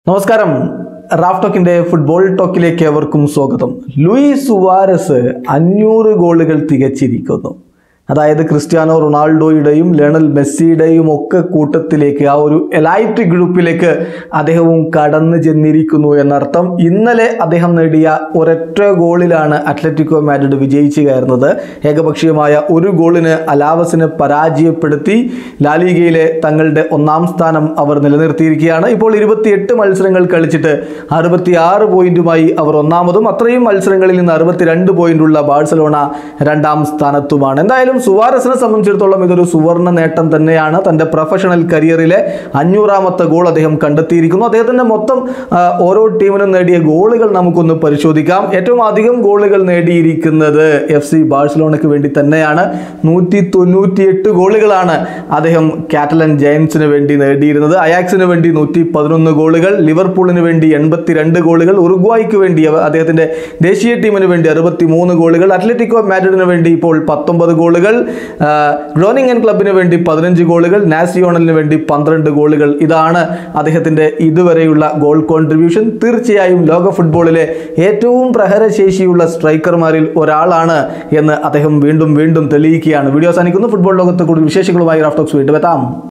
നമസ്കാരം Raf ടോക്കിന്റെ football ടോക്കിലേക്ക് അവർക്കും സ്വാഗതം ലൂയിസ് സുവാരസ് അഞ്ഞൂറ് ഗോളുകൾ തികച്ചിരിക്കുന്നു അതായത് ക്രിസ്ത്യാനോ റൊണാൾഡോയുടെയും ലയണൽ മെസ്സിയുടെയും ഒക്കെ കൂട്ടത്തിലേക്ക് ആ ഒരു എലൈറ്റ് ഗ്രൂപ്പിലേക്ക് അദ്ദേഹവും കടന്നു ചെന്നിരിക്കുന്നു എന്നർത്ഥം ഇന്നലെ അദ്ദേഹം നേടിയ ഒരൊറ്റ ഗോളിലാണ് അത്ലറ്റിക്കോ മാഡ്രിഡ് വിജയിച്ചു കയറുന്നത് ഏകപക്ഷീയമായ ഒരു ഗോളിന് അലാവസിനെ പരാജയപ്പെടുത്തി ലാലിഗയിലെ തങ്ങളുടെ ഒന്നാം സ്ഥാനം അവർ നിലനിർത്തിയിരിക്കുകയാണ് ഇപ്പോൾ ഇരുപത്തിയെട്ട് മത്സരങ്ങൾ കളിച്ചിട്ട് അറുപത്തിയാറ് പോയിന്റുമായി അവർ ഒന്നാമതും അത്രയും മത്സരങ്ങളിൽ നിന്ന് അറുപത്തിരണ്ട് പോയിന്റുള്ള ബാഴ്സലോണ രണ്ടാം സ്ഥാനത്തുമാണ് എന്തായാലും സുവാരസിനെ സംബന്ധിച്ചിടത്തോളം ഇതൊരു സുവർണ നേട്ടം തന്നെയാണ് തൻ്റെ പ്രൊഫഷണൽ കരിയറിലെ അഞ്ഞൂറാമത്തെ ഗോൾ അദ്ദേഹം കണ്ടെത്തിയിരിക്കുന്നു അദ്ദേഹത്തിൻ്റെ മൊത്തം ആ, ഓരോ ടീമിനും നേടിയ ഗോളുകൾ നമുക്കൊന്ന് പരിശോധിക്കാം ഏറ്റവും അധികം ഗോളുകൾ നേടിയിരിക്കുന്നത് എഫ് സി ബാഴ്സലോണയ്ക്ക് വേണ്ടി തന്നെയാണ് നൂറ്റി തൊണ്ണൂറ്റിയെട്ട് ഗോളുകളാണ് അദ്ദേഹം കാറ്റലൻ ജയൻസിന് വേണ്ടി നേടിയിരുന്നത് അയാക്സിന് വേണ്ടി നൂറ്റി പതിനൊന്ന് ഗോളുകൾ ലിവർപൂളിന് വേണ്ടി എൺപത്തിരണ്ട് ഗോളുകൾ ഉറുഗ്വായ്ക്ക് വേണ്ടി അവ- അദ്ദേഹത്തിന്റെ ദേശീയ ടീമിന് വേണ്ടി അറുപത്തി മൂന്ന് ഗോളുകൾ അത്ലറ്റിക്കോ മാഡ്രിഡിന് വേണ്ടി ഇപ്പോൾ പത്തൊമ്പത് ഗോളുകൾ ആ, ഗ്രോണിംഗൻ ക്ലബിന് വേണ്ടി പതിനഞ്ച് ഗോളുകൾ നാസിയോണലിന് വേണ്ടി പന്ത്രണ്ട് ഗോളുകൾ ഇതാണ് അദ്ദേഹത്തിന്റെ ഇതുവരെയുള്ള ഗോൾ കോൺട്രിബ്യൂഷൻ തീർച്ചയായും ലോക ഫുട്ബോളിലെ ഏറ്റവും പ്രഹരശേഷിയുള്ള സ്ട്രൈക്കർമാരിൽ ഒരാളാണ് എന്ന് അദ്ദേഹം വീണ്ടും വീണ്ടും തെളിയിക്കുകയാണ് വീഡിയോ അവസാനിക്കുന്നു ഫുട്ബോൾ ലോകത്തെ കൂടുതൽ വിശേഷങ്ങളുമായി റാഫ്റ്റോക്സ് വീണ്ടും എത്താം